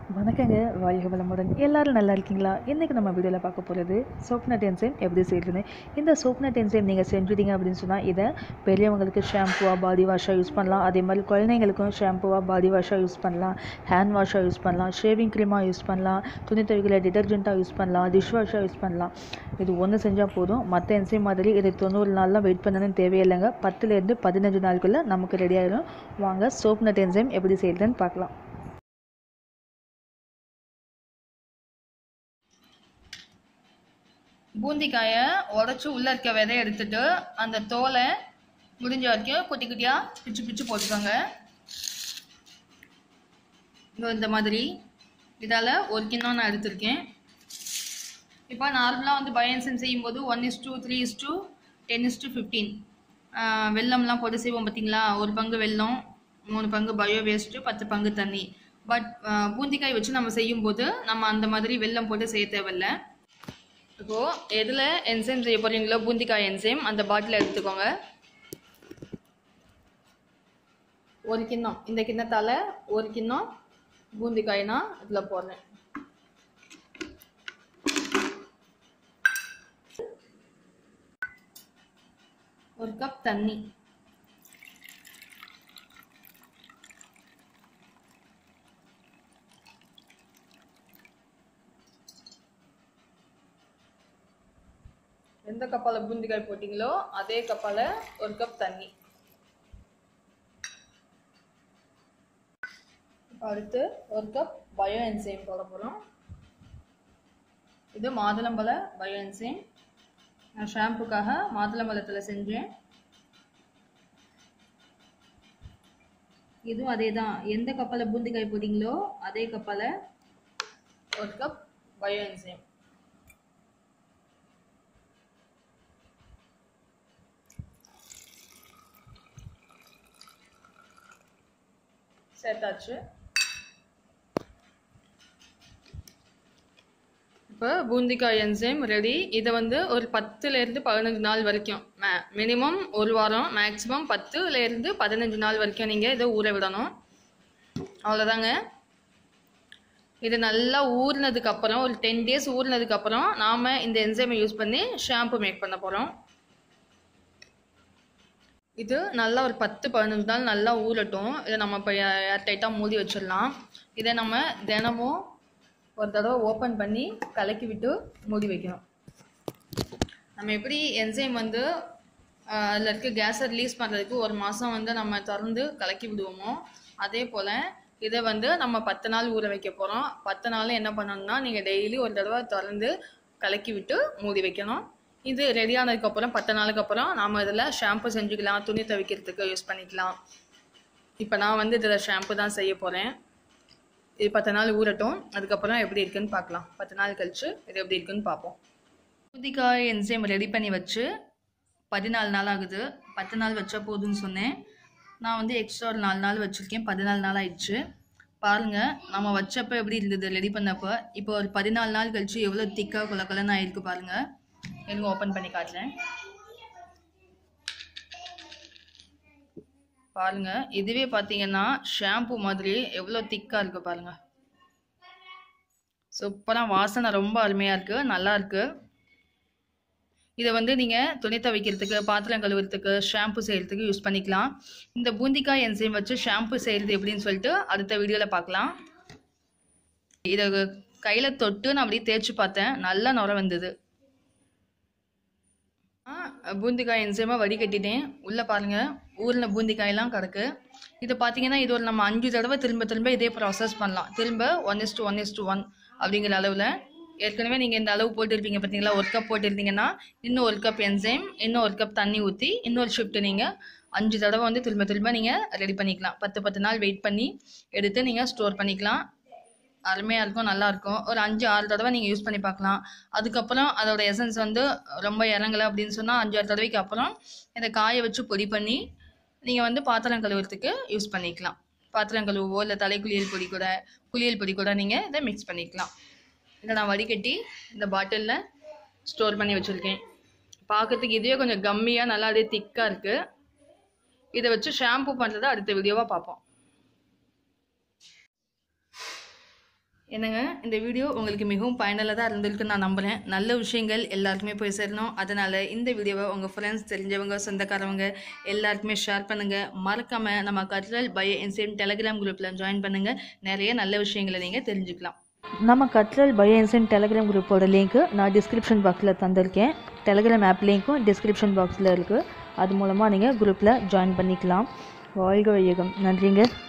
வணக்கங்க வாழ்க வளமுடன் எல்லாரும் நல்லா இருக்கீங்களா இன்றைக்கி நம்ம வீடியோவில் பார்க்க போகிறது சோப்னட் என்சைம் எப்படி செய்யுதுன்னு இந்த சோப்னட் என்சைம் நீங்கள் செஞ்சுட்டீங்க அப்படின்னு சொன்னால் இதை பெரியவங்களுக்கு ஷாம்புவாக பாடி வாஷாக யூஸ் பண்ணலாம் அதே மாதிரி குழந்தைங்களுக்கும் ஷாம்புவாக பாடி வாஷாக யூஸ் பண்ணலாம் ஹேண்ட் வாஷாக யூஸ் பண்ணலாம் ஷேவிங் க்ரீமாக யூஸ் பண்ணலாம் துணி துவைக்கிற டிடர்ஜென்ட்டாக யூஸ் பண்ணலாம் டிஷ் வாஷாக யூஸ் பண்ணலாம் இது ஒன்று செஞ்சால் போதும் மற்ற என்சைம் மாதிரி இது தொண்ணூறு நாள்லாம் வெயிட் பண்ணணும்னு தேவையில்லைங்க பத்துலேருந்து பதினஞ்சு நாளுக்குள்ளே நமக்கு ரெடி ஆயிடும் வாங்க சோப்னட் என்சைம் எப்படி செய்யுதுன்னு பார்க்கலாம் பூந்திக்காயை உடச்சி உள்ளே இருக்க விதைய எடுத்துட்டு அந்த தோலை முடிஞ்ச வரைக்கும் குட்டி குட்டியாக பிச்சு பிச்சு போட்டுக்கோங்க இதோ இந்த மாதிரி இதால் ஒரு கிண்ணம் நான் எடுத்திருக்கேன் இப்போ நார்மலாக வந்து பயோன்சன் செய்யும்போது one is to three is to ten is to fifteen வெள்ளம்லாம் போட்டு செய்வோம் பார்த்தீங்களா ஒரு பங்கு வெல்லம் மூணு பங்கு பயோ வேஸ்ட்டு பத்து பங்கு தண்ணி பட் பூந்திக்காய் வச்சு நம்ம செய்யும்போது நம்ம அந்த மாதிரி வெல்லம் போட்டு செய்ய தேவையில்லை இப்போ எதில் என்சைம் செய்ய போறீங்களோ பூந்திக்காய் என்சைம் அந்த பாட்டில் எடுத்துக்கோங்க ஒரு கிண்ணம் இந்த கிண்ணத்தால் ஒரு கிண்ணம் பூந்திக்காய் நான் இதில் போடுறேன் ஒரு கப் தண்ணி எந்த கப்பால் பூந்திக்காய் போட்டிங்களோ அதே கப்பால் ஒரு கப் தண்ணி இப்போ அடுத்து ஒரு கப் பயோ என்சைம் போட போகிறோம் இது மாதுளம்பழ பயோ என்சைம் நான் ஷாம்புக்காக மாதுளம்பழத்தில் செஞ்சேன் இதுவும் அதே தான் எந்த கப்பால் பூந்திக்காய் போட்டிங்களோ அதே கப்பால் ஒரு கப் பயோ என்சைம் சேர்த்தாச்சு இப்போ பூந்திக்காய் என்சைம் ரெடி இதை வந்து ஒரு பத்துலேருந்து பதினஞ்சு நாள் வரைக்கும் மே மினிமம் ஒரு வாரம் மேக்ஸிமம் பத்துலேருந்து பதினஞ்சு நாள் வரைக்கும் நீங்கள் இதை ஊற விடணும் அவ்வளோதாங்க இது நல்லா ஊறினதுக்கு அப்புறம் ஒரு டென் டேஸ் ஊறினதுக்கு அப்புறம் நாம் இந்த என்சைமை யூஸ் பண்ணி ஷாம்பு மேக் பண்ண போகிறோம் இது நல்லா ஒரு பத்து பதினஞ்சு நாள் நல்லா ஊறட்டும் இதை நம்ம இப்போ ஏர்டைட்டாக மூடி வச்சிடலாம் இதை நம்ம தினமும் ஒரு தடவை ஓப்பன் பண்ணி கலக்கி விட்டு மூடி வைக்கணும் நம்ம எப்படி என்சைம் வந்து அதில் இருக்க கேஸை ரிலீஸ் பண்ணுறதுக்கு ஒரு மாதம் வந்து நம்ம திறந்து கலக்கி விடுவோமோ அதே போல் இதை வந்து நம்ம பத்து நாள் ஊற வைக்க போகிறோம் பத்து நாள் என்ன பண்ணணும்னா நீங்கள் டெய்லி ஒரு தடவை திறந்து கலக்கி விட்டு மூடி வைக்கணும் இது ரெடி ஆனதுக்கப்புறம் பத்து நாளுக்கு அப்புறம் நாம் இதில் ஷாம்பு செஞ்சுக்கலாம் துணி துவைக்கிறதுக்கு யூஸ் பண்ணிக்கலாம் இப்போ நான் வந்து இதில் ஷாம்பு தான் செய்ய போகிறேன் இது பத்து நாள் ஊறட்டும் அதுக்கப்புறம் எப்படி இருக்குன்னு பார்க்கலாம் பத்து நாள் கழிச்சு இது எப்படி இருக்குன்னு பார்ப்போம் புதிக்காய் என்சைம் ரெடி பண்ணி வச்சு பதினாலு நாள் ஆகுது பத்து நாள் வச்சா போதும்னு சொன்னேன் நான் வந்து எக்ஸ்ட்ரா ஒரு நாலு நாள் வச்சுருக்கேன் பதினாலு நாள் ஆயிடுச்சு பாருங்கள் நம்ம வச்சப்போ எப்படி இருந்தது ரெடி பண்ணப்போ இப்போ ஒரு பதினாலு நாள் கழிச்சு எவ்வளோ திக்காக கொல கொலன்னு ஆயிருக்கு பாருங்கள் எனக்கு ஓப்பன் பண்ணி காட்டுறேன் பாருங்க இதுவே பார்த்தீங்கன்னா ஷாம்பு மாதிரி எவ்வளோ திக்காக இருக்கு பாருங்க சூப்பராக வாசனை ரொம்ப அருமையாக இருக்கு நல்லா இருக்கு இதை வந்து நீங்கள் துணி துவைக்கிறதுக்கு பாத்திரம் கழுவுறதுக்கு ஷாம்பு செய்கிறதுக்கு யூஸ் பண்ணிக்கலாம் இந்த பூந்திக்காய் என்சைம் வச்சு ஷாம்பு செய்கிறது எப்படின்னு சொல்லிட்டு அடுத்த வீடியோவில் பார்க்கலாம் இதை கையில் தொட்டு நான் அப்படியே தேய்ச்சி பார்த்தேன் நல்லா நுர வந்தது பூந்திக்காய் என்சைமாக வடிகட்டிட்டேன் உள்ளே பாருங்கள் ஊரில் பூந்திக்காயெல்லாம் கிடக்கு இது பார்த்தீங்கன்னா இது ஒரு நம்ம அஞ்சு தடவை திரும்ப திரும்ப இதே ப்ராசஸ் பண்ணலாம் திரும்ப one is to one is to one அப்படிங்கிற அளவில் ஏற்கனவே நீங்கள் இந்த அளவு போட்டிருப்பீங்க பார்த்தீங்களா ஒரு கப் போட்டிருந்தீங்கன்னா இன்னும் ஒரு கப் என்சைம் இன்னும் ஒரு கப் தண்ணி ஊற்றி இன்னொரு ஷிஃப்ட் நீங்கள் அஞ்சு தடவை வந்து திரும்ப திரும்ப நீங்கள் ரெடி பண்ணிக்கலாம் பத்து பத்து நாள் வெயிட் பண்ணி எடுத்து நீங்கள் ஸ்டோர் பண்ணிக்கலாம் அருமையாக இருக்கும் நல்லா இருக்கும் ஒரு அஞ்சு ஆறு தடவை நீங்கள் யூஸ் பண்ணி பார்க்கலாம் அதுக்கப்புறம் அதோட எசன்ஸ் வந்து ரொம்ப இறங்கலை அப்படின்னு சொன்னால் அஞ்சு ஆறு தடவைக்கு அப்புறம் இதை காய வச்சு பொடி பண்ணி நீங்கள் வந்து பாத்திரம் கழுவுறதுக்கு யூஸ் பண்ணிக்கலாம் பாத்திரம் கழுவோ இல்லை தலை குளியல் பொடி கூட குளியல் பொடி கூட நீங்கள் இதை மிக்ஸ் பண்ணிக்கலாம் இதை நான் வடிகட்டி இந்த பாட்டிலில் ஸ்டோர் பண்ணி வச்சுருக்கேன் பார்க்கறதுக்கு இதுவே கொஞ்சம் கம்மியாக நல்லா அப்படியே திக்காக இருக்குது இதை வச்சு ஷாம்பு பண்ணுறதை அடுத்த வீடியோவாக பார்ப்போம் என்னங்க இந்த வீடியோ உங்களுக்கு மிகவும் பயனுள்ளதாக இருந்திருக்குன்னு நான் நம்புகிறேன் நல்ல விஷயங்கள் எல்லாருக்குமே போய் சேரணும் அதனால் இந்த வீடியோவை உங்கள் ஃப்ரெண்ட்ஸ் தெரிஞ்சவங்க சொந்தக்காரவங்க எல்லாருக்குமே ஷேர் பண்ணுங்கள் மறக்காமல் நம்ம கல்ச்சரல் பயோ இன்சியம் டெலிகிராம் குரூப்பில் ஜாயின் பண்ணுங்கள் நிறைய நல்ல விஷயங்களை நீங்கள் தெரிஞ்சுக்கலாம் நம்ம கட்ரல் பயோ இன்சென்ட் டெலகிராம் குரூப்போட லிங்க்கு நான் டிஸ்கிரிப்ஷன் பாக்ஸில் தந்திருக்கேன் டெலகிராம் ஆப் லிங்க்கும் டிஸ்கிரிப்ஷன் பாக்ஸில் இருக்குது அது மூலமாக நீங்கள் குரூப்பில் ஜாயின் பண்ணிக்கலாம் வாழ்க வையகம் நன்றிங்க